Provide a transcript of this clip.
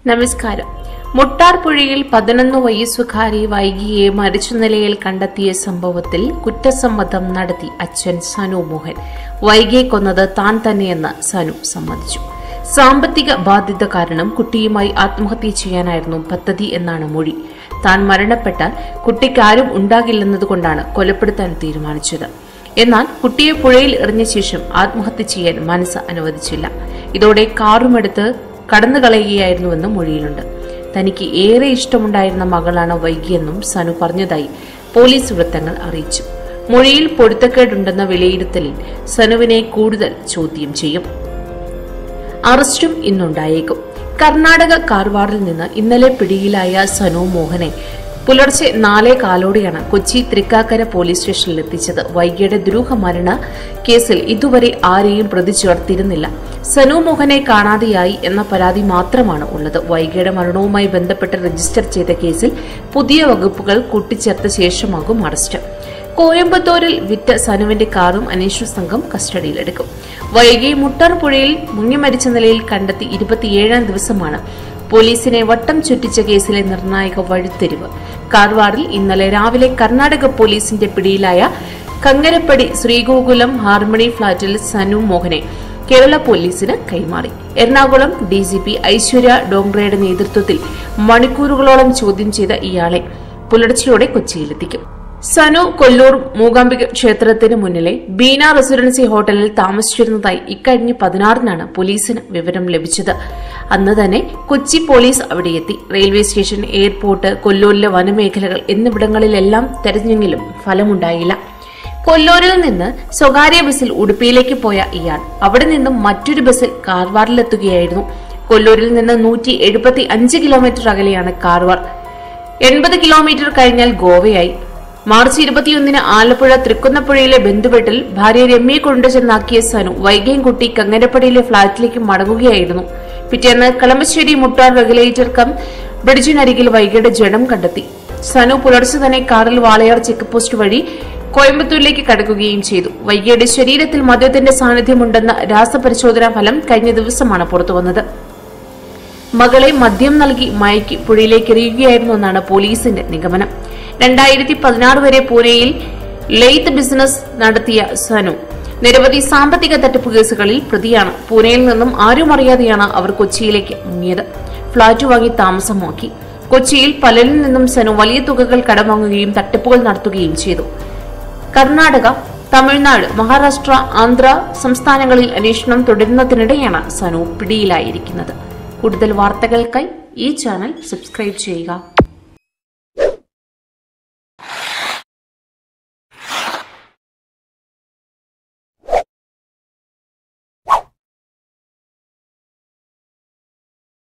നമസ്കാരം മുട്ടാർ പുഴയിൽ പതിനൊന്ന് വയസ്സുകാരി വൈകിയെ മരിച്ച നിലയിൽ കണ്ടെത്തിയ സംഭവത്തിൽ കുറ്റസമ്മതം നടത്തി അച്ഛൻ സനു മോഹൻ വൈകിയെ കൊന്നത് താൻ തന്നെയെന്ന് സനു സമ്മതിച്ചു സാമ്പത്തിക ബാധ്യത കാരണം കുട്ടിയുമായി ആത്മഹത്യ ചെയ്യാനായിരുന്നു പദ്ധതി എന്നാണ് മൊഴി താൻ മരണപ്പെട്ടാൽ കുട്ടിക്കാരും ഉണ്ടാകില്ലെന്നതുകൊണ്ടാണ് കൊലപ്പെടുത്താൻ തീരുമാനിച്ചത് എന്നാൽ കുട്ടിയെ പുഴയിൽ എറിഞ്ഞ ശേഷം ആത്മഹത്യ ചെയ്യാൻ മനസ്സ് അനുവദിച്ചില്ല ഇതോടെ കാറുമെടുത്ത് കടന്നു കളയുകയായിരുന്നുവെന്ന് മൊഴിയിലുണ്ട് തനിക്ക് ഏറെ ഇഷ്ടമുണ്ടായിരുന്ന മകളാണ് വൈകിയെന്നും സനു പറഞ്ഞതായി പോലീസ് വൃത്തങ്ങൾ അറിയിച്ചു മൊഴിയിൽ പൊരുത്തക്കേടുണ്ടെന്ന വിലയിരുത്തലിൽ സനുവിനെ കൂടുതൽ ചോദ്യം ചെയ്യും അറസ്റ്റും ഇന്നുണ്ടായേക്കും കർണാടക കാർവാറിൽ നിന്ന് ഇന്നലെ പിടിയിലായ സനു മോഹനെ പുലർച്ചെ നാലേ കാലോടെയാണ് കൊച്ചി തൃക്കാക്കര പോലീസ് സ്റ്റേഷനിൽ എത്തിച്ചത് വൈകിയുടെ ദുരൂഹമരണ കേസിൽ ഇതുവരെ ആരെയും പ്രതി ചേർത്തിരുന്നില്ല സനു മോഹനെ കാണാതെയായി എന്ന പരാതി മാത്രമാണ് ഉള്ളത് വൈകിയുടെ മരണവുമായി ബന്ധപ്പെട്ട് രജിസ്റ്റർ ചെയ്ത കേസിൽ പുതിയ വകുപ്പുകൾ കൂട്ടിച്ചേർത്ത ശേഷമാകും അറസ്റ്റ് കോയമ്പത്തൂരിൽ വിറ്റ സനുവിന്റെ കാറും അന്വേഷണ സംഘം കസ്റ്റഡിയിലെടുക്കും വൈകി മുട്ടാർ പുഴയിൽ മുങ്ങി മരിച്ച നിലയിൽ കണ്ടെത്തി ഇരുപത്തിയേഴാം ദിവസമാണ് പോലീസിനെ വട്ടം ചുറ്റിച്ച കേസിലെ നിർണായക വഴിത്തിരിവ് കാർവാറിൽ ഇന്നലെ രാവിലെ കർണാടക പോലീസിന്റെ പിടിയിലായ കങ്ങരപ്പടി ശ്രീഗോകുലം ഹാർമണി ഫ്ളാറ്റിൽ സനു മോഹനെ കേരള പോലീസിന് കൈമാറി എറണാകുളം ഡിജിപി ഐശ്വര്യ ഡോങ്റയുടെ നേതൃത്വത്തിൽ മണിക്കൂറുകളോളം ചോദ്യം ചെയ്ത ഇയാളെ പുലർച്ചെയോടെ കൊച്ചിയിലെത്തിക്കും സനു കൊല്ലൂർ മൂകാംബിക ക്ഷേത്രത്തിന് മുന്നിലെ ബീന റെസിഡൻസി ഹോട്ടലിൽ താമസിച്ചിരുന്നതായി ഇക്കഴിഞ്ഞ പതിനാറിനാണ് പോലീസിന് വിവരം ലഭിച്ചത് അന്ന് തന്നെ കൊച്ചി പോലീസ് അവിടെയെത്തി റെയിൽവേ സ്റ്റേഷൻ എയർപോർട്ട് കൊല്ലൂരിലെ വനമേഖലകൾ എന്നിവിടങ്ങളിലെല്ലാം തെരഞ്ഞെങ്കിലും ഫലമുണ്ടായില്ല കൊല്ലൂരിൽ നിന്ന് സ്വകാര്യ ബസ്സിൽ ഉടുപ്പിയിലേക്ക് പോയ ഇയാൾ അവിടെ നിന്നും മറ്റൊരു ബസ്സിൽ കാർവാറിലെത്തുകയായിരുന്നു കൊല്ലൂരിൽ നിന്ന് നൂറ്റി എഴുപത്തി അഞ്ച് കിലോമീറ്റർ അകലെയാണ് കാർവാർ എൺപത് കിലോമീറ്റർ കഴിഞ്ഞാൽ ഗോവയായി മാർച്ച് ഇരുപത്തിയൊന്നിന് ആലപ്പുഴ തൃക്കുന്നപ്പുഴയിലെ ബന്ധുവെട്ടിൽ ഭാര്യ രമ്യയെ കൊണ്ടുചെന്നാക്കിയ സനു വൈകിയംകുട്ടി കങ്ങരപ്പടിയിലെ ഫ്ളാറ്റിലേക്ക് മടങ്ങുകയായിരുന്നു പിറ്റേന്ന് കളമശ്ശേരി മുട്ടാർ റെഗുലേറ്റർ കം ബ്രിഡ്ജിനരികിൽ വൈകിയുടെ ജഡം കണ്ടെത്തി സനു പുലർച്ചെ തന്നെ കാറിൽ വാളയാർ ചെക്ക് പോസ്റ്റ് വഴി കോയമ്പത്തൂരിലേക്ക് കടക്കുകയും ചെയ്തു വൈകിയുടെ ശരീരത്തിൽ മദ്യത്തിന്റെ സാന്നിധ്യമുണ്ടെന്ന രാസപരിശോധനാ ഫലം കഴിഞ്ഞ ദിവസമാണ് പുറത്തുവന്നത് മകളെ മദ്യം നൽകി മയക്കി പുഴയിലേക്ക് എറിയുകയായിരുന്നു എന്നാണ് പോലീസിന്റെ നിഗമനം രണ്ടായിരത്തി പതിനാറ് വരെ പൂനെയിൽ ലെയ്ത്ത് ബിസിനസ് നടത്തിയ സനു നിരവധി സാമ്പത്തിക തട്ടിപ്പ് കേസുകളിൽ പ്രതിയാണ് പൂനെയിൽ നിന്നും ആരും അറിയാതെയാണ് അവർ കൊച്ചിയിലേക്ക് മുങ്ങിയത് ഫ്ളാറ്റ് വാങ്ങി താമസമാക്കി കൊച്ചിയിൽ പലരിൽ നിന്നും സനു വലിയ തുകകൾ കടം തട്ടിപ്പുകൾ നടത്തുകയും ചെയ്തു കർണാടക തമിഴ്നാട് മഹാരാഷ്ട്ര ആന്ധ്ര സംസ്ഥാനങ്ങളിൽ അന്വേഷണം തുടരുന്നതിനിടെയാണ് സനു പിടിയിലായിരിക്കുന്നത് കൂടുതൽ വാർത്തകൾക്കായി ഈ ചാനൽ സബ്സ്ക്രൈബ് ചെയ്യുക